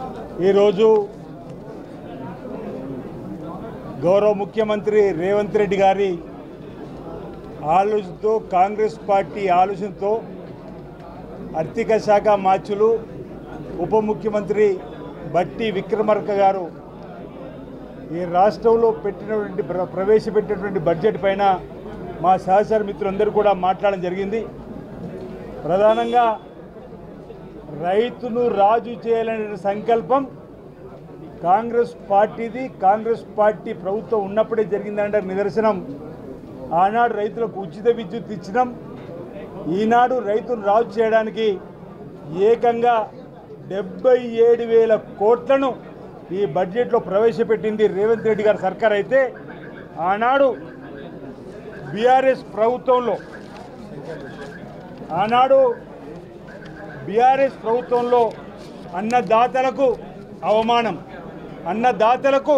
ఈరోజు గౌరవ ముఖ్యమంత్రి రేవంత్ రెడ్డి గారి ఆలోచనతో కాంగ్రెస్ పార్టీ ఆలోచనతో ఆర్థిక శాఖ మార్చులు ఉప ముఖ్యమంత్రి బట్టి విక్రమార్క గారు ఈ రాష్ట్రంలో పెట్టినటువంటి ప్ర- ప్రవేశపెట్టినటువంటి బడ్జెట్ పైన మా సహచర మిత్రులందరూ కూడా మాట్లాడడం జరిగింది ప్రధానంగా రైతును రాజు చేయాలనే సంకల్పం కాంగ్రెస్ పార్టీది కాంగ్రెస్ పార్టీ ప్రభుత్వం ఉన్నప్పుడే జరిగిందంటే నిదర్శనం ఆనాడు రైతులకు ఉచిత విద్యుత్ ఇచ్చినాం ఈనాడు రైతును రాజు చేయడానికి ఏకంగా డెబ్బై ఏడు వేల కోట్లను ఈ బడ్జెట్లో ప్రవేశపెట్టింది రేవంత్ రెడ్డి గారి సర్కార్ అయితే ఆనాడు బీఆర్ఎస్ ప్రభుత్వంలో ఆనాడు బీఆర్ఎస్ ప్రభుత్వంలో అన్నదాతలకు అవమానం అన్నదాతలకు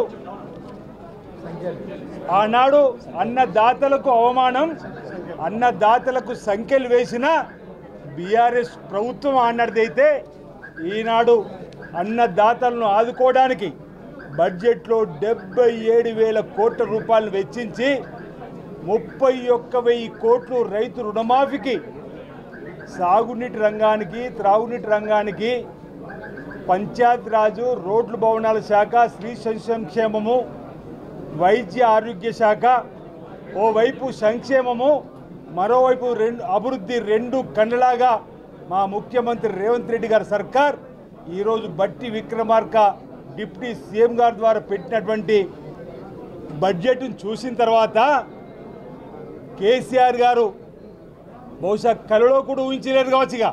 ఆనాడు అన్నదాతలకు అవమానం అన్నదాతలకు సంఖ్యలు వేసిన బీఆర్ఎస్ ప్రభుత్వం ఆనాడిదైతే ఈనాడు అన్నదాతలను ఆదుకోవడానికి బడ్జెట్లో డెబ్బై ఏడు వేల కోట్ల రూపాయలు వెచ్చించి ముప్పై ఒక్క వెయ్యి కోట్లు రైతు రుణమాఫీకి సాగునీటి రంగానికి త్రాగునీటి రంగానికి పంచాయతీరాజు రోడ్లు భవనాల శాఖ స్త్రీ సంక్షేమము వైద్య ఆరోగ్య శాఖ ఓవైపు సంక్షేమము మరోవైపు రెండు అభివృద్ధి రెండు కండలాగా మా ముఖ్యమంత్రి రేవంత్ రెడ్డి గారి సర్కార్ ఈరోజు బట్టి విక్రమార్క డిప్యూటీ సీఎం గారి ద్వారా పెట్టినటువంటి బడ్జెట్ను చూసిన తర్వాత కేసీఆర్ గారు బహుశా కలలో కూడా ఊహించలేరు కావచ్చుగా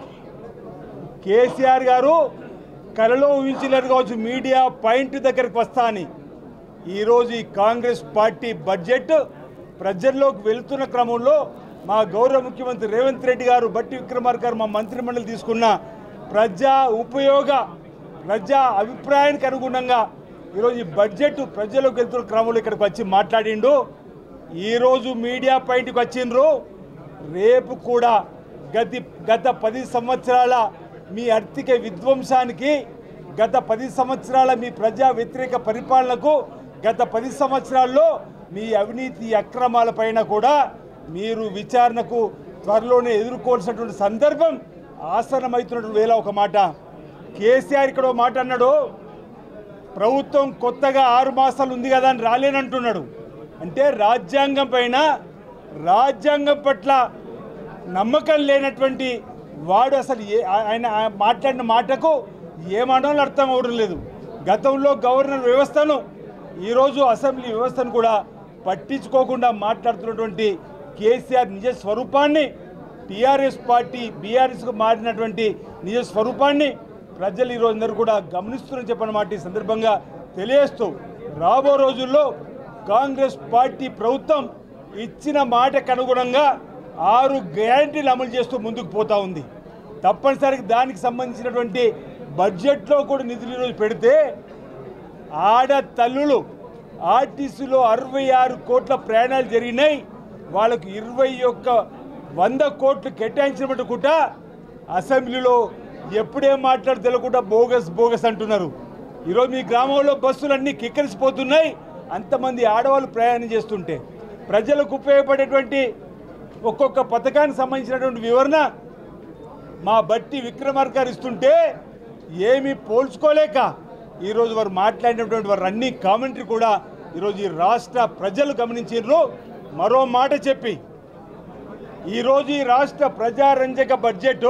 కేసీఆర్ గారు కలలో ఊహించలేరు కావచ్చు మీడియా పాయింట్ దగ్గరికి వస్తా అని ఈరోజు ఈ కాంగ్రెస్ పార్టీ బడ్జెట్ ప్రజల్లోకి వెళుతున్న క్రమంలో మా గౌరవ ముఖ్యమంత్రి రేవంత్ రెడ్డి గారు బట్టి విక్రమార్క గారు మా మంత్రిమండలి తీసుకున్న ప్రజా ఉపయోగ ప్రజా అభిప్రాయానికి అనుగుణంగా ఈరోజు ఈ బడ్జెట్ ప్రజల్లోకి వెళ్తున్న క్రమంలో ఇక్కడికి వచ్చి మాట్లాడిండు ఈరోజు మీడియా పాయింట్కి వచ్చిండ్రు రేపు కూడా గతి గత పది సంవత్సరాల మీ ఆర్థిక విధ్వంసానికి గత పది సంవత్సరాల మీ ప్రజా వ్యతిరేక పరిపాలనకు గత పది సంవత్సరాల్లో మీ అవినీతి అక్రమాల పైన కూడా మీరు విచారణకు త్వరలోనే ఎదుర్కోవాల్సినటువంటి సందర్భం ఆసనమవుతున్నటువంటి వేళ ఒక మాట కేసీఆర్ ఇక్కడ ఒక మాట అన్నాడు ప్రభుత్వం కొత్తగా ఆరు మాసాలు ఉంది కదా అని రాలేనంటున్నాడు అంటే రాజ్యాంగం పైన రాజ్యాంగం పట్ల నమ్మకం లేనటువంటి వాడు అసలు ఏ ఆయన ఆ మాట్లాడిన మాటకు ఏమనాలో అర్థం అవడం లేదు గతంలో గవర్నర్ వ్యవస్థను ఈరోజు అసెంబ్లీ వ్యవస్థను కూడా పట్టించుకోకుండా మాట్లాడుతున్నటువంటి కేసీఆర్ నిజ స్వరూపాన్ని టీఆర్ఎస్ పార్టీ బీఆర్ఎస్కు మారినటువంటి నిజ స్వరూపాన్ని ప్రజలు ఈరోజు అందరూ కూడా గమనిస్తున్నారని చెప్పిన మాట ఈ సందర్భంగా తెలియజేస్తూ రాబో రోజుల్లో కాంగ్రెస్ పార్టీ ప్రభుత్వం ఇచ్చిన మాటకు అనుగుణంగా ఆరు గ్యారంటీలు అమలు చేస్తూ ముందుకు పోతా ఉంది తప్పనిసరిగా దానికి సంబంధించినటువంటి బడ్జెట్లో కూడా నిధులు ఈరోజు పెడితే ఆడ తల్లులు ఆర్టీసీలో అరవై ఆరు కోట్ల ప్రయాణాలు జరిగినాయి వాళ్ళకు ఇరవై ఒక్క వంద కోట్లు కేటాయించినట్టు కూడా అసెంబ్లీలో ఎప్పుడేం మాట్లాడు తెలియకుండా బోగస్ బోగస్ అంటున్నారు ఈరోజు మీ గ్రామంలో బస్సులన్నీ కిక్కరిసిపోతున్నాయి అంతమంది ఆడవాళ్ళు ప్రయాణం చేస్తుంటే ప్రజలకు ఉపయోగపడేటువంటి ఒక్కొక్క పథకానికి సంబంధించినటువంటి వివరణ మా బట్టి విక్రమార్క గారు ఇస్తుంటే ఏమీ పోల్చుకోలేక ఈరోజు వారు మాట్లాడినటువంటి వారు అన్ని కామెంటరీ కూడా ఈరోజు ఈ రాష్ట్ర ప్రజలు గమనించారు మరో మాట చెప్పి ఈరోజు ఈ రాష్ట్ర ప్రజారంజక బడ్జెట్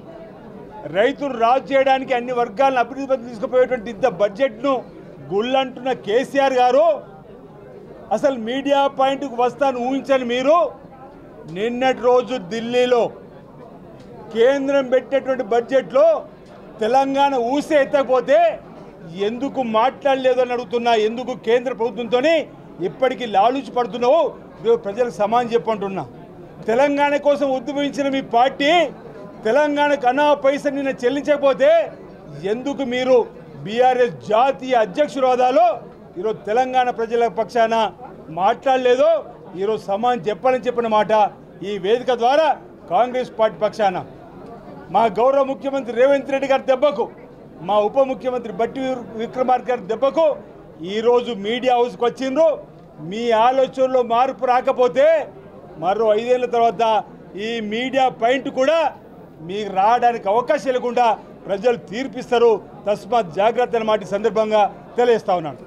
రైతులు రాజు చేయడానికి అన్ని వర్గాలను అభివృద్ధి పథకం తీసుకుపోయేటువంటి ఇంత బడ్జెట్ను గుళ్ళంటున్న కేసీఆర్ గారు అసలు మీడియా పాయింట్కి వస్తాను ఊహించని మీరు నిన్నటి రోజు ఢిల్లీలో కేంద్రం పెట్టినటువంటి బడ్జెట్లో తెలంగాణ ఊసే ఎత్తకపోతే ఎందుకు మాట్లాడలేదు అని అడుగుతున్నా ఎందుకు కేంద్ర ప్రభుత్వంతో ఇప్పటికీ లాలూచి పడుతున్నావు ఇదిగో ప్రజలకు సమానం చెప్పంటున్నా తెలంగాణ కోసం ఉద్యమించిన మీ పార్టీ తెలంగాణకు అనా పైస నిన్న చెల్లించకపోతే ఎందుకు మీరు బీఆర్ఎస్ జాతీయ అధ్యక్షుల హోదాలో ఈరోజు తెలంగాణ ప్రజల పక్షాన మాట్లాడలేదో ఈరోజు సమానం చెప్పాలని చెప్పిన మాట ఈ వేదిక ద్వారా కాంగ్రెస్ పార్టీ పక్షాన మా గౌరవ ముఖ్యమంత్రి రేవంత్ రెడ్డి గారి దెబ్బకు మా ఉప ముఖ్యమంత్రి బట్టి విక్ర- విక్రమార్క గారి దెబ్బకు ఈరోజు మీడియా హౌస్కి వచ్చిండ్రు మీ ఆలోచనలో మార్పు రాకపోతే మరో ఐదేళ్ల తర్వాత ఈ మీడియా పాయింట్ కూడా మీకు రావడానికి అవకాశం లేకుండా ప్రజలు తీర్పిస్తారు తస్మాత్ జాగ్రత్త అన్నమాట ఈ సందర్భంగా తెలియజేస్తా ఉన్నాను